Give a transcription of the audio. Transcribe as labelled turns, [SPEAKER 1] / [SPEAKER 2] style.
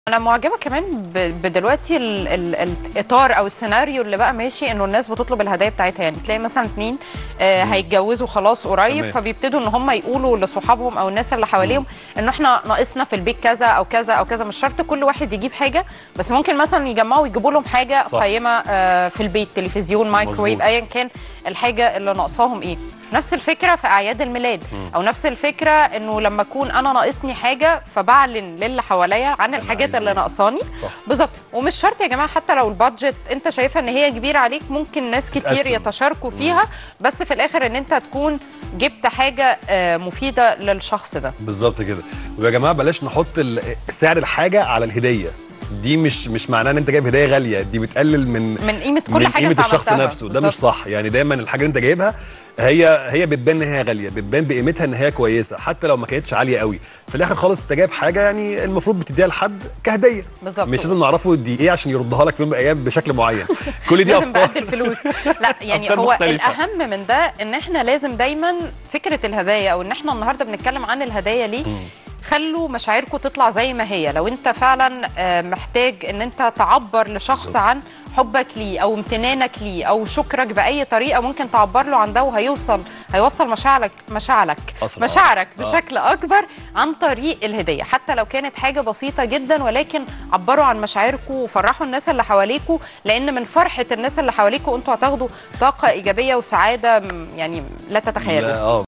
[SPEAKER 1] انا معجبه كمان ب- بدلوقتي ال ال الاطار او السيناريو اللي بقى ماشي انه الناس بتطلب الهدايا بتاعتها يعني تلاقي مثلا اتنين آه هيتجوزوا خلاص قريب
[SPEAKER 2] تمام.
[SPEAKER 1] فبيبتدوا ان هم يقولوا لصحابهم او الناس اللي حواليهم انه احنا ناقصنا في البيت كذا او كذا او كذا مش شرط كل واحد يجيب حاجه بس ممكن مثلا يجمعوا يجيبوا لهم حاجه
[SPEAKER 2] صح.
[SPEAKER 1] قيمه آه في البيت تلفزيون مايكرويف
[SPEAKER 2] مظبوط.
[SPEAKER 1] ايا كان الحاجه اللي ناقصاهم ايه نفس الفكره في اعياد الميلاد او نفس الفكره انه لما اكون انا ناقصني حاجه فبعلن للي حواليا عن الحاجات
[SPEAKER 2] عايز
[SPEAKER 1] اللي
[SPEAKER 2] إيه.
[SPEAKER 1] ناقصاني
[SPEAKER 2] صح
[SPEAKER 1] بالظبط ومش شرط يا جماعه حتى لو البادجت انت شايفها ان هي كبيره عليك ممكن ناس كتير
[SPEAKER 2] تتقسم.
[SPEAKER 1] يتشاركوا فيها بس في الاخر ان انت تكون جبت حاجه آه، مفيده للشخص ده
[SPEAKER 2] بالظبط كده ويا جماعه بلاش نحط ال- سعر الحاجه على الهديه دي مش مش معناه ان انت جايب هديه غاليه دي بتقلل من
[SPEAKER 1] من قيمه كل
[SPEAKER 2] من
[SPEAKER 1] حاجه
[SPEAKER 2] قيمه
[SPEAKER 1] انت
[SPEAKER 2] الشخص
[SPEAKER 1] عملتها.
[SPEAKER 2] نفسه ده مش
[SPEAKER 1] بالظبط.
[SPEAKER 2] صح يعني دايما الحاجه اللي انت جايبها هي هي بتبان ان هي غاليه بتبان بقيمتها ان هي كويسه حتى لو ما كانتش عاليه قوي في الاخر خالص انت جايب حاجه يعني المفروض بتديها لحد كهديه
[SPEAKER 1] بالظبط.
[SPEAKER 2] مش لازم نعرفه دي ايه عشان يردها لك في يوم من الايام بشكل معين كل دي
[SPEAKER 1] لازم بقد
[SPEAKER 2] افكار
[SPEAKER 1] الفلوس لا يعني
[SPEAKER 2] أفكار
[SPEAKER 1] هو
[SPEAKER 2] مختلفة.
[SPEAKER 1] الاهم من ده ان احنا لازم دايما فكره الهدايا او ان احنا النهارده بنتكلم عن الهدايا ليه خلوا مشاعركم تطلع زي ما هي لو انت فعلا آه، محتاج ان انت تعبر لشخص
[SPEAKER 2] بالظبط.
[SPEAKER 1] عن حبك ليه او امتنانك ليه او شكرك باي طريقه ممكن تعبر له عن ده وهيوصل هيوصل مشاعرك مشاعرك
[SPEAKER 2] أصلاً.
[SPEAKER 1] مشاعرك
[SPEAKER 2] آه.
[SPEAKER 1] بشكل اكبر عن طريق الهديه حتى لو كانت حاجه بسيطه جدا ولكن عبروا عن مشاعركم وفرحوا الناس اللي حواليكم لان من فرحه الناس اللي حواليكم انتوا هتاخدوا طاقه ايجابيه وسعاده م- يعني لا تتخيلوا
[SPEAKER 2] لا اه